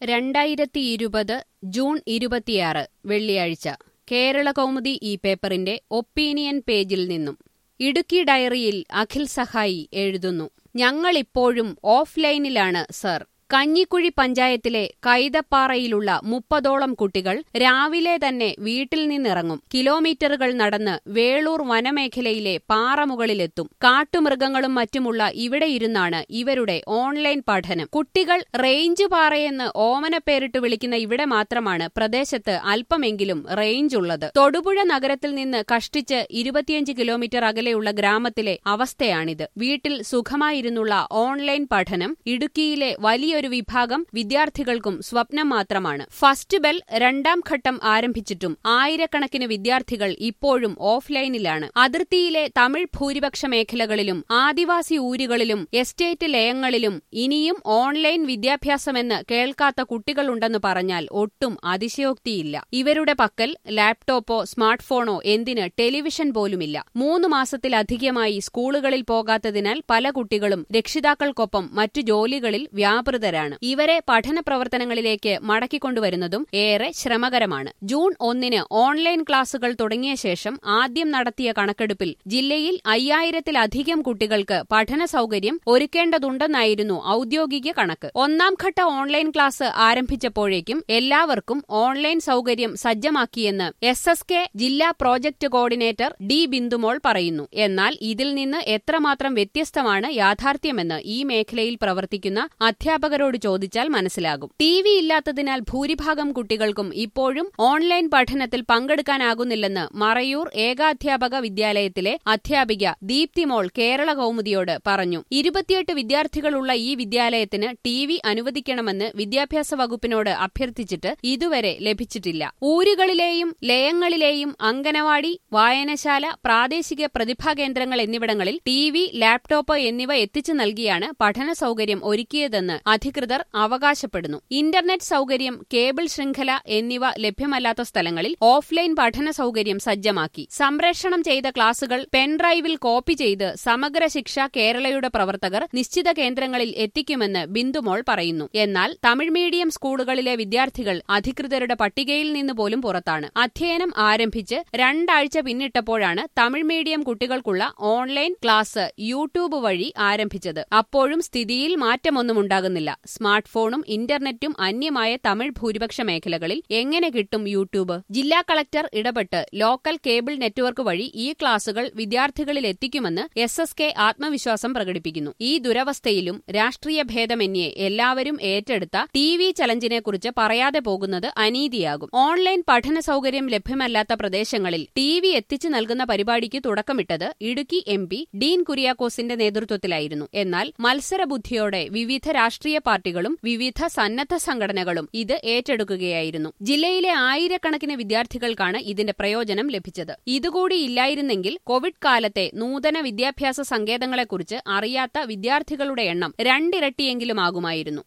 രണ്ടായിരത്തി ഇരുപത് ജൂൺ ഇരുപത്തിയാറ് വെള്ളിയാഴ്ച കേരള കൗമുദി ഈ പേപ്പറിന്റെ ഒപ്പീനിയൻ പേജിൽ നിന്നും ഇടുക്കി ഡയറിയിൽ അഖിൽ സഹായി എഴുതുന്നു ഞങ്ങളിപ്പോഴും ഓഫ്ലൈനിലാണ് സർ കഞ്ഞിക്കുഴി പഞ്ചായത്തിലെ കൈതപ്പാറയിലുള്ള മുപ്പതോളം കുട്ടികൾ രാവിലെ തന്നെ വീട്ടിൽ നിന്നിറങ്ങും കിലോമീറ്ററുകൾ നടന്ന് വേളൂർ വനമേഖലയിലെ പാറമുകളിലെത്തും കാട്ടുമൃഗങ്ങളും മറ്റുമുള്ള ഇവിടെ ഇരുന്നാണ് ഇവരുടെ ഓൺലൈൻ പഠനം കുട്ടികൾ റേഞ്ച് പാറയെന്ന് ഓമനപ്പേരിട്ട് വിളിക്കുന്ന ഇവിടെ മാത്രമാണ് പ്രദേശത്ത് അല്പമെങ്കിലും റേഞ്ച് ഉള്ളത് തൊടുപുഴ നഗരത്തിൽ നിന്ന് കഷ്ടിച്ച് ഇരുപത്തിയഞ്ച് കിലോമീറ്റർ അകലെയുള്ള ഗ്രാമത്തിലെ അവസ്ഥയാണിത് വീട്ടിൽ സുഖമായിരുന്നുള്ള ഓൺലൈൻ പഠനം ഇടുക്കിയിലെ വലിയൊരു വിഭാഗം വിദ്യാർത്ഥികൾക്കും സ്വപ്നം മാത്രമാണ് ഫസ്റ്റ് ബെൽ രണ്ടാം ഘട്ടം ആരംഭിച്ചിട്ടും ആയിരക്കണക്കിന് വിദ്യാർത്ഥികൾ ഇപ്പോഴും ഓഫ്ലൈനിലാണ് അതിർത്തിയിലെ തമിഴ് ഭൂരിപക്ഷ മേഖലകളിലും ആദിവാസി ഊരുകളിലും എസ്റ്റേറ്റ് ലയങ്ങളിലും ഇനിയും ഓൺലൈൻ വിദ്യാഭ്യാസമെന്ന് കേൾക്കാത്ത കുട്ടികളുണ്ടെന്ന് പറഞ്ഞാൽ ഒട്ടും അതിശയോക്തിയില്ല ഇവരുടെ പക്കൽ ലാപ്ടോപ്പോ സ്മാർട്ട് ഫോണോ എന്തിന് ടെലിവിഷൻ പോലുമില്ല മൂന്ന് മാസത്തിലധികമായി സ്കൂളുകളിൽ പോകാത്തതിനാൽ പല കുട്ടികളും രക്ഷിതാക്കൾക്കൊപ്പം മറ്റു ജോലികളിൽ വ്യാപൃതരാണ് ഇവരെ പഠന പ്രവർത്തനങ്ങളിലേക്ക് മടക്കിക്കൊണ്ടുവരുന്നതും ഏറെ ശ്രമകരമാണ് ജൂൺ ഒന്നിന് ഓൺലൈൻ ക്ലാസുകൾ തുടങ്ങിയ ശേഷം ആദ്യം നടത്തിയ കണക്കെടുപ്പിൽ ജില്ലയിൽ അയ്യായിരത്തിലധികം കുട്ടികൾക്ക് പഠന സൗകര്യം ഒരുക്കേണ്ടതുണ്ടെന്നായിരുന്നു ഔദ്യോഗിക കണക്ക് ഒന്നാം ഘട്ട ഓൺലൈൻ ക്ലാസ് ആരംഭിച്ചപ്പോഴേക്കും എല്ലാവർക്കും ഓൺലൈൻ സൗകര്യം സജ്ജമാക്കിയെന്ന് എസ് എസ് കെ ജില്ലാ പ്രോജക്ട് കോർഡിനേറ്റർ ഡി ബിന്ദുമോൾ പറയുന്നു എന്നാൽ ഇതിൽ നിന്ന് എത്രമാത്രം വ്യത്യസ്തമാണ് യാഥാർത്ഥ്യമെന്ന് ഈ മേഖലയിൽ പ്രവർത്തിക്കുന്ന അധ്യാപകരോട് ചോദിച്ചാൽ മനസ്സിലാകും ടി വി ഇല്ലാത്തതിനാൽ ഭൂരിഭാഗം കുട്ടികൾക്കും ഇപ്പോഴും ഓൺലൈൻ പഠനത്തിൽ പങ്കെടുക്കാനാകുന്നില്ലെന്ന് മറയൂർ ഏകാധ്യാപക വിദ്യാലയത്തിലെ അധ്യാപിക ദീപ്തിമോൾ കേരള കൗമുദിയോട് പറഞ്ഞു ഇരുപത്തിയെട്ട് വിദ്യാർത്ഥികളുള്ള ഈ വിദ്യാലയത്തിന് ടി വി അനുവദിക്കണമെന്ന് വിദ്യാഭ്യാസ വകുപ്പിനോട് അഭ്യർത്ഥിച്ചിട്ട് ഇതുവരെ ലഭിച്ചിട്ടില്ല ഊരുകളിലെയും ലയങ്ങളിലെയും അങ്കനവാടി വായനശാല പ്രാദേശിക പ്രതിഭാ കേന്ദ്രങ്ങൾ എന്നിവിടങ്ങളിൽ ടി വി ലാപ്ടോപ്പ് എന്നിവ എത്തിച്ചു നൽകിയാണ് പഠന സൗകര്യം ഒരുക്കിയതെന്ന് അധികൃതർ അവകാശപ്പെടുന്നു ഇന്റർനെറ്റ് സൗകര്യം കേബിൾ ശൃംഖല എന്നിവ ലഭ്യമല്ലാത്ത സ്ഥലങ്ങളിൽ ഓഫ്ലൈൻ പഠന സൗകര്യം സജ്ജമാക്കി സംപ്രേഷണം ചെയ്ത ക്ലാസുകൾ പെൻഡ്രൈവിൽ കോപ്പി ചെയ്ത് സമഗ്ര ശിക്ഷ കേരളയുടെ പ്രവർത്തകർ നിശ്ചിത കേന്ദ്രങ്ങളിൽ എത്തിക്കുമെന്ന് ബിന്ദുമോൾ പറയുന്നു എന്നാൽ തമിഴ് മീഡിയം സ്കൂളുകളിലെ വിദ്യാർത്ഥികൾ അധികൃതരുടെ പട്ടികയിൽ നിന്ന് പോലും പുറത്താണ് അധ്യയനം ആരംഭിച്ച് രണ്ടാഴ്ച പിന്നിട്ടപ്പോഴാണ് തമിഴ് മീഡിയം കുട്ടികൾക്കുള്ള ഓൺലൈൻ ക്ലാസ് യൂട്യൂബ് വഴി ആരംഭിച്ചത് അപ്പോഴും സ്ഥിതിയിൽ മാറ്റമൊന്നും ഉണ്ടാകുന്നില്ല സ്മാർട്ട് ഫോണും ഇന്റർനെറ്റും അന്യമായ തമിഴ് ഭൂരിപക്ഷ മേഖലകളിൽ എങ്ങനെ കിട്ടും യൂട്യൂബ് ജില്ലാ കളക്ടർ ഇടപെട്ട് ലോക്കൽ കേബിൾ നെറ്റ്വർക്ക് വഴി ഈ ക്ലാസുകൾ വിദ്യാർത്ഥികളിൽ എത്തിക്കുമെന്ന് എസ് എസ് കെ ആത്മവിശ്വാസം പ്രകടിപ്പിക്കുന്നു ഈ ദുരവസ്ഥയിലും രാഷ്ട്രീയ ഭേദമന്യേ എല്ലാവരും ഏറ്റെടുത്ത ടി വി ചലഞ്ചിനെക്കുറിച്ച് പറയാതെ പോകുന്നത് അനീതിയാകും ഓൺലൈൻ പഠന സൗകര്യം ലഭ്യമല്ലാത്ത പ്രദേശങ്ങളിൽ ടി വി എത്തിച്ചു നൽകുന്ന പരിപാടിക്ക് തുടക്കമിട്ടത് ഇടുക്കി എം പി ഡീൻ കുര്യാക്കോസിന്റെ നേതൃത്വത്തിലായിരുന്നു എന്നാൽ മത്സരബുദ്ധിയോടെ വിവിധ രാഷ്ട്രീയ പാർട്ടികളും വിവിധ സന്നദ്ധ സംഘടനകളും ഇത് ഏറ്റെടുക്കുകയായിരുന്നു ജില്ലയിലെ ആയിരക്കണക്കിന് വിദ്യാർത്ഥികൾക്കാണ് ഇതിന്റെ പ്രയോജനം ലഭിച്ചത് ഇതുകൂടി ഇല്ലായിരുന്നെങ്കിൽ കോവിഡ് കാലത്തെ നൂതന വിദ്യാഭ്യാസ സങ്കേതങ്ങളെക്കുറിച്ച് അറിയാത്ത വിദ്യാർത്ഥികളുടെ എണ്ണം രണ്ടിരട്ടിയെങ്കിലും ആകുമായിരുന്നു